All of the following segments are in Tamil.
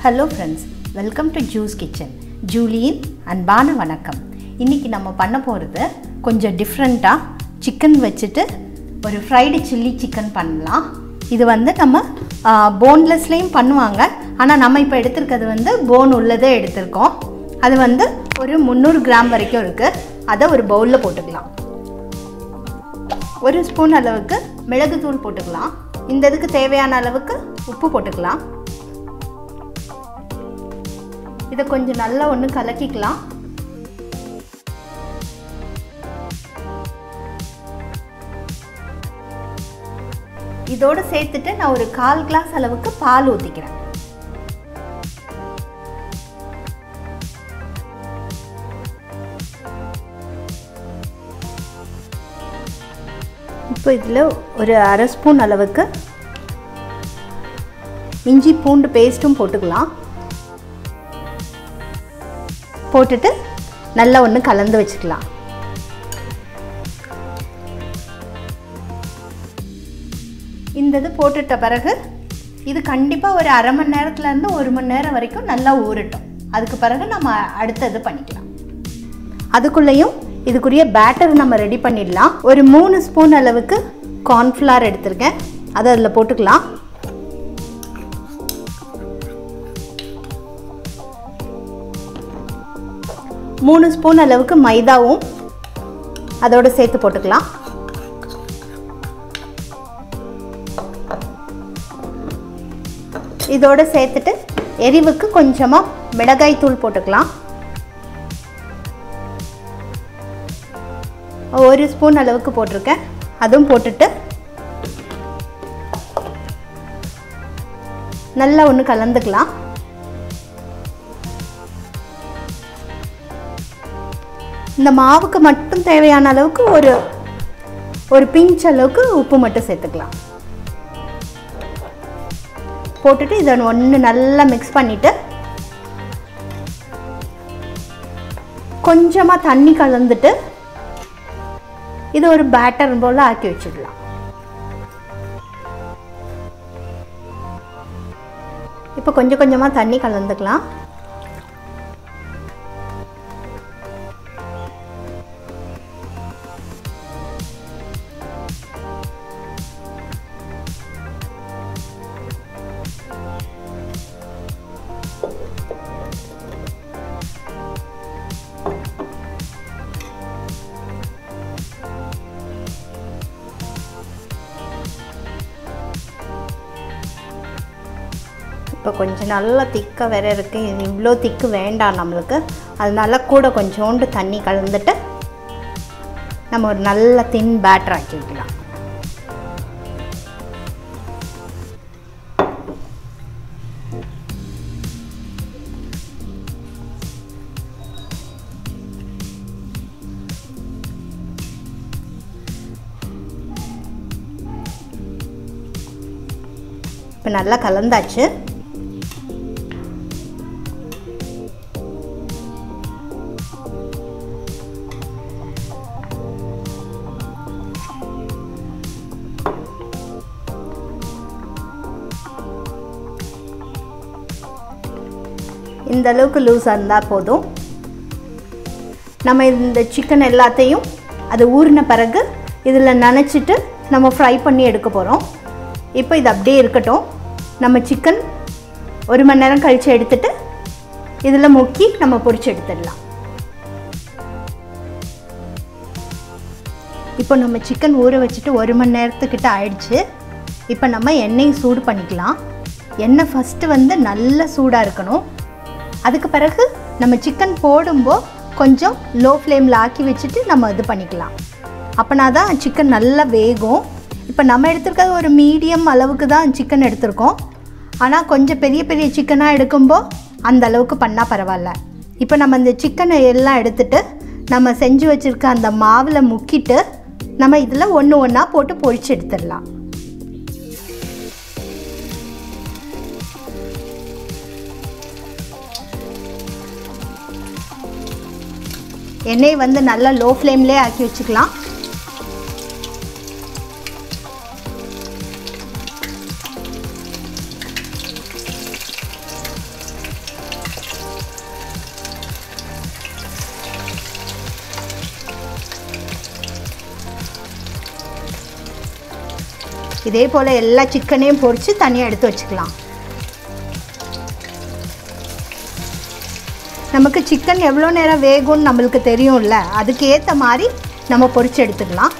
hello friends welcome to Juice Kitchen ஜூலியின் அன்பான வணக்கம் இன்றைக்கி நம்ம பண்ண போகிறது கொஞ்சம் டிஃப்ரெண்ட்டாக சிக்கன் வச்சுட்டு ஒரு ஃப்ரைடு சில்லி சிக்கன் பண்ணலாம் இது வந்து நம்ம போன்லெஸ்லேயும் பண்ணுவாங்க ஆனால் நம்ம இப்போ எடுத்திருக்கிறது வந்து போன் உள்ளதே எடுத்திருக்கோம் அது வந்து ஒரு முந்நூறு கிராம் வரைக்கும் இருக்குது அதை ஒரு பவுலில் போட்டுக்கலாம் ஒரு ஸ்பூன் அளவுக்கு மிளகுத்தூள் போட்டுக்கலாம் இந்த இதுக்கு தேவையான அளவுக்கு உப்பு போட்டுக்கலாம் இதை கொஞ்சம் நல்லா ஒன்று கலக்கிக்கலாம் இதோடு சேர்த்துட்டு நான் ஒரு கால் கிளாஸ் அளவுக்கு பால் ஊற்றிக்கிறேன் இப்போ இதில் ஒரு அரை ஸ்பூன் அளவுக்கு இஞ்சி பூண்டு பேஸ்ட்டும் போட்டுக்கலாம் போட்டுட்டு நல்லா ஒன்று கலந்து வச்சுக்கலாம் இந்த இது போட்டுட்ட பிறகு இது கண்டிப்பாக ஒரு அரை மணி நேரத்துலேருந்து ஒரு மணி நேரம் வரைக்கும் நல்லா ஊறட்டும் அதுக்கு பிறகு நம்ம அடுத்தது பண்ணிக்கலாம் அதுக்குள்ளேயும் இதுக்குரிய பேட்டர் நம்ம ரெடி பண்ணிடலாம் ஒரு மூணு ஸ்பூன் அளவுக்கு கார்ன்ஃப்ளவர் எடுத்திருக்கேன் அதை அதில் போட்டுக்கலாம் மூணு ஸ்பூன் அளவுக்கு மைதாவும் அதோடு சேர்த்து போட்டுக்கலாம் இதோடு சேர்த்துட்டு எரிவுக்கு கொஞ்சமாக மிளகாய் தூள் போட்டுக்கலாம் ஒரு ஸ்பூன் அளவுக்கு போட்டிருக்கேன் அதுவும் போட்டுட்டு நல்லா ஒன்று கலந்துக்கலாம் இந்த மாவுக்கு மட்டும் தேவையான அளவுக்கு ஒரு ஒரு பிஞ்ச் அளவுக்கு உப்பு மட்டும் சேர்த்துக்கலாம் போட்டுட்டு இதை ஒன்று நல்லா மிக்ஸ் பண்ணிவிட்டு கொஞ்சமாக தண்ணி கலந்துட்டு இது ஒரு பேட்டர் போல் ஆக்கி வச்சிடலாம் இப்போ கொஞ்சம் கொஞ்சமாக தண்ணி கலந்துக்கலாம் இப்போ கொஞ்சம் நல்லா திக்காக வேற இருக்குது இது இவ்வளோ திக்கு வேண்டாம் நம்மளுக்கு அதனால கூட கொஞ்சோண்டு தண்ணி கலந்துட்டு நம்ம ஒரு நல்ல தின் பேட்டர் ஆக்கி வைக்கலாம் இப்போ நல்லா கலந்தாச்சு இந்த அளவுக்கு லூஸாக இருந்தால் போதும் நம்ம இந்த சிக்கன் எல்லாத்தையும் அது ஊறின பிறகு இதில் நனைச்சிட்டு நம்ம ஃப்ரை பண்ணி எடுக்க போகிறோம் இப்போ இது அப்படியே இருக்கட்டும் நம்ம சிக்கன் ஒரு மணி நேரம் கழித்து எடுத்துட்டு இதில் முக்கி நம்ம பொரிச்சு எடுத்துடலாம் இப்போ நம்ம சிக்கன் ஊற வச்சுட்டு ஒரு மணி நேரத்துக்கிட்ட ஆயிடுச்சு இப்போ நம்ம எண்ணெய் சூடு பண்ணிக்கலாம் எண்ணெய் ஃபஸ்ட்டு வந்து நல்ல சூடாக இருக்கணும் அதுக்கு பிறகு நம்ம சிக்கன் போடும்போது கொஞ்சம் லோ ஃப்ளேமில் ஆக்கி வச்சுட்டு நம்ம இது பண்ணிக்கலாம் அப்போனா தான் சிக்கன் நல்லா வேகும் இப்போ நம்ம எடுத்துருக்கிறது ஒரு மீடியம் அளவுக்கு தான் சிக்கன் எடுத்திருக்கோம் ஆனால் கொஞ்சம் பெரிய பெரிய சிக்கனாக எடுக்கும்போது அந்த அளவுக்கு பண்ணால் பரவாயில்ல இப்போ நம்ம இந்த சிக்கனை எல்லாம் எடுத்துட்டு நம்ம செஞ்சு வச்சுருக்க அந்த மாவில் முக்கிட்டு நம்ம இதில் ஒன்று ஒன்றா போட்டு பொரிச்சு எடுத்துடலாம் எண்ணெய் வந்து நல்லா லோ ஃப்ளேம்லேயே ஆக்கி வச்சுக்கலாம் இதே போல் எல்லா சிக்கனையும் பொரித்து தனியாக எடுத்து வச்சுக்கலாம் நமக்கு சிக்கன் எவ்வளோ நேரம் வேகும்னு நம்மளுக்கு தெரியும்ல அதுக்கு ஏற்ற மாதிரி நம்ம பொரித்து எடுத்துக்கலாம்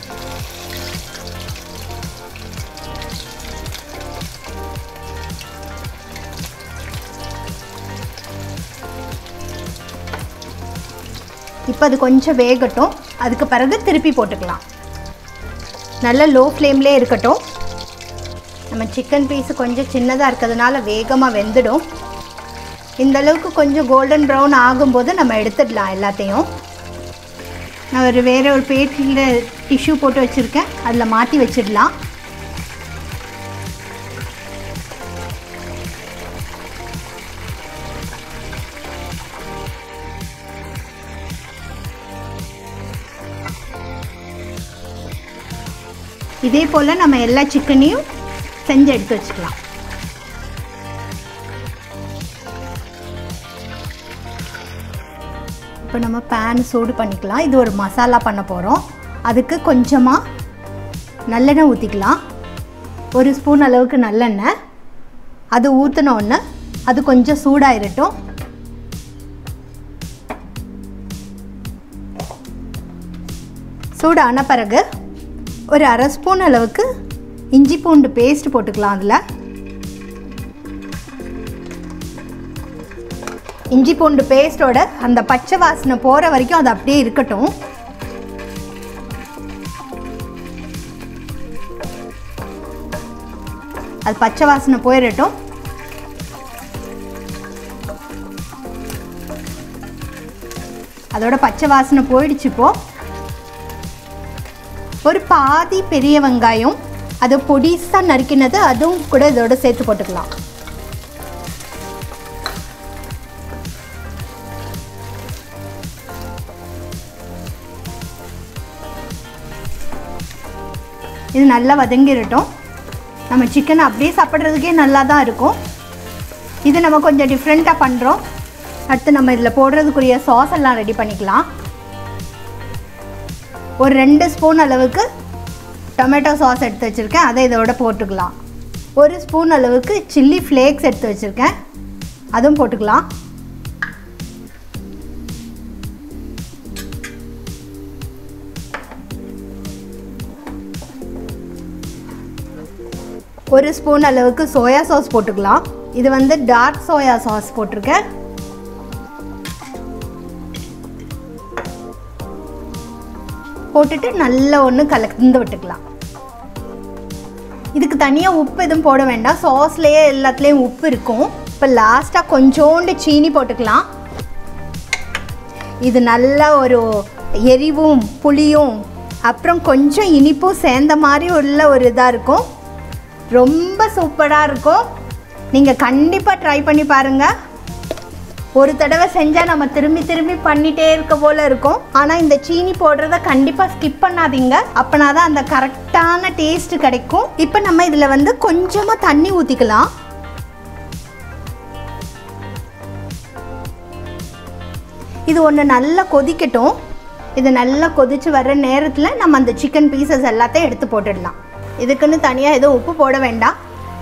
இப்போ அது கொஞ்சம் வேகட்டும் அதுக்கு பிறகு திருப்பி போட்டுக்கலாம் நல்ல லோ ஃப்ளேம்லேயே இருக்கட்டும் நம்ம சிக்கன் பீஸு கொஞ்சம் சின்னதாக இருக்கிறதுனால வேகமாக வெந்துடும் இந்த அளவுக்கு கொஞ்சம் கோல்டன் ப்ரௌன் ஆகும்போது நம்ம எடுத்துடலாம் எல்லாத்தையும் நான் ஒரு வேறு ஒரு பேட்டில் டிஷ்யூ போட்டு வச்சுருக்கேன் அதில் மாற்றி வச்சிடலாம் இதே போல் நம்ம எல்லா சிக்கனையும் செஞ்சு எடுத்து வச்சுக்கலாம் இப்போ நம்ம பேன் சூடு பண்ணிக்கலாம் இது ஒரு மசாலா பண்ண போகிறோம் அதுக்கு கொஞ்சமாக நல்லெண்ணெய் ஊற்றிக்கலாம் ஒரு ஸ்பூன் அளவுக்கு நல்லெண்ணெய் அது ஊற்றினோடனே அது கொஞ்சம் சூடாயிருட்டும் சூடான பிறகு ஒரு அரை ஸ்பூன் அளவுக்கு இஞ்சி பூண்டு பேஸ்ட் போட்டுக்கலாம் அதில் இஞ்சி பூண்டு பேஸ்ட்டோட அந்த பச்சை வாசனை போகிற வரைக்கும் அது அப்படியே இருக்கட்டும் அது பச்சை வாசனை போயிடட்டும் அதோட பச்சை வாசனை போயிடுச்சு இப்போ ஒரு பாதி பெரிய வெங்காயம் அதை பொடிசாக நறுக்கினது அதுவும் கூட இதோட சேர்த்து போட்டுக்கலாம் இது நல்லா வதங்கிடட்டும் நம்ம சிக்கன் அப்படியே சாப்பிட்றதுக்கே நல்லா தான் இருக்கும் இது நம்ம கொஞ்சம் டிஃப்ரெண்ட்டாக பண்ணுறோம் அடுத்து நம்ம இதில் போடுறதுக்குரிய சாஸ் எல்லாம் ரெடி பண்ணிக்கலாம் ஒரு ரெண்டு ஸ்பூன் அளவுக்கு டொமேட்டோ சாஸ் எடுத்து வச்சுருக்கேன் அதை இதோட போட்டுக்கலாம் ஒரு ஸ்பூன் அளவுக்கு சில்லி ஃப்ளேக்ஸ் எடுத்து வச்சுருக்கேன் அதுவும் போட்டுக்கலாம் ஒரு ஸ்பூன் அளவுக்கு சோயா சாஸ் போட்டுக்கலாம் இது வந்து டார்க் சோயா சாஸ் போட்டிருக்கேன் போட்டுட்டு நல்ல ஒன்று கலந்து விட்டுக்கலாம் இதுக்கு தனியாக உப்பு எதுவும் போட வேண்டாம் சாஸ்லேயே எல்லாத்துலேயும் உப்பு இருக்கும் இப்போ லாஸ்ட்டாக கொஞ்சோண்டு சீனி போட்டுக்கலாம் இது நல்ல ஒரு எரிவும் புளியும் அப்புறம் கொஞ்சம் இனிப்பும் சேர்ந்த மாதிரி உள்ள ஒரு இதாக இருக்கும் ரொம்ப சூப்பராக இருக்கும் நீங்கள் கண்டிப்பாக ட்ரை பண்ணி பாருங்கள் ஒரு தடவை செஞ்சால் நம்ம திரும்பி திரும்பி பண்ணிகிட்டே இருக்க போல் இருக்கும் ஆனால் இந்த சீனி போடுறத கண்டிப்பாக ஸ்கிப் பண்ணாதீங்க அப்போனா தான் அந்த கரெக்டான டேஸ்ட் கிடைக்கும் இப்போ நம்ம இதில் வந்து கொஞ்சமாக தண்ணி ஊற்றிக்கலாம் இது ஒன்று நல்லா கொதிக்கட்டும் இது நல்லா கொதிச்சு வர்ற நேரத்தில் நம்ம அந்த சிக்கன் பீசஸ் எல்லாத்தையும் எடுத்து போட்டுடலாம் இதுக்குன்னு தனியாக எதுவும் உப்பு போட வேண்டாம்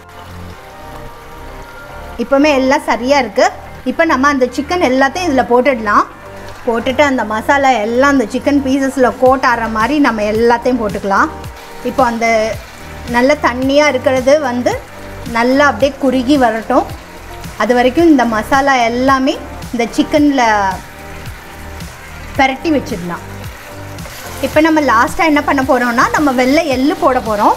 இப்போமே எல்லாம் சரியாக இருக்குது இப்போ நம்ம அந்த சிக்கன் எல்லாத்தையும் இதில் போட்டுடலாம் போட்டுட்டு அந்த மசாலா எல்லாம் அந்த சிக்கன் பீசஸில் கோட் ஆகிற மாதிரி நம்ம எல்லாத்தையும் போட்டுக்கலாம் இப்போ அந்த நல்ல தண்ணியாக இருக்கிறது வந்து நல்லா அப்படியே குறுகி வரட்டும் அது வரைக்கும் இந்த மசாலா எல்லாமே இந்த சிக்கனில் பெரட்டி வச்சிடலாம் இப்போ நம்ம லாஸ்ட்டாக என்ன பண்ண போகிறோம்னா நம்ம வெள்ளை எள்ளு போட போகிறோம்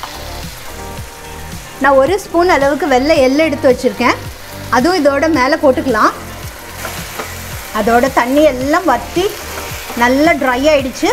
நான் ஒரு ஸ்பூன் அளவுக்கு வெள்ளை எள்ளு எடுத்து வச்சுருக்கேன் அதுவும் இதோட மேலே போட்டுக்கலாம் அதோட தண்ணி எல்லாம் வற்றி நல்லா ட்ரை ஆயிடுச்சு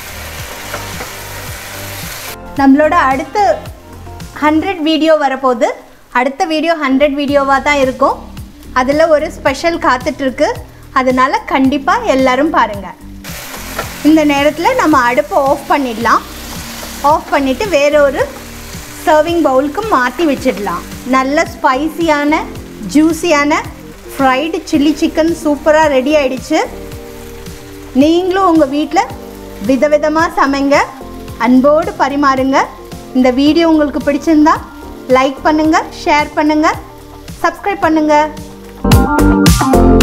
நம்மளோட அடுத்த ஹண்ட்ரட் வீடியோ வரப்போகுது அடுத்த வீடியோ ஹண்ட்ரட் வீடியோவாக தான் இருக்கும் அதில் ஒரு ஸ்பெஷல் காத்துட்ருக்கு அதனால் கண்டிப்பாக எல்லாரும் பாருங்கள் இந்த நேரத்தில் நம்ம அடுப்பை ஆஃப் பண்ணிடலாம் ஆஃப் பண்ணிவிட்டு வேற ஒரு சர்விங் பவுலுக்கு மாற்றி வச்சிடலாம் நல்ல ஸ்பைசியான ஜூஸியான ஃப்ரைடு சில்லி சிக்கன் சூப்பராக ரெடி ஆயிடுச்சு நீங்களும் உங்கள் வீட்டில் விதவிதமாக சமைங்க அன்போடு பரிமாறுங்க இந்த வீடியோ உங்களுக்கு பிடிச்சிருந்தா லைக் பண்ணுங்கள் ஷேர் பண்ணுங்கள் சப்ஸ்கிரைப் பண்ணுங்கள்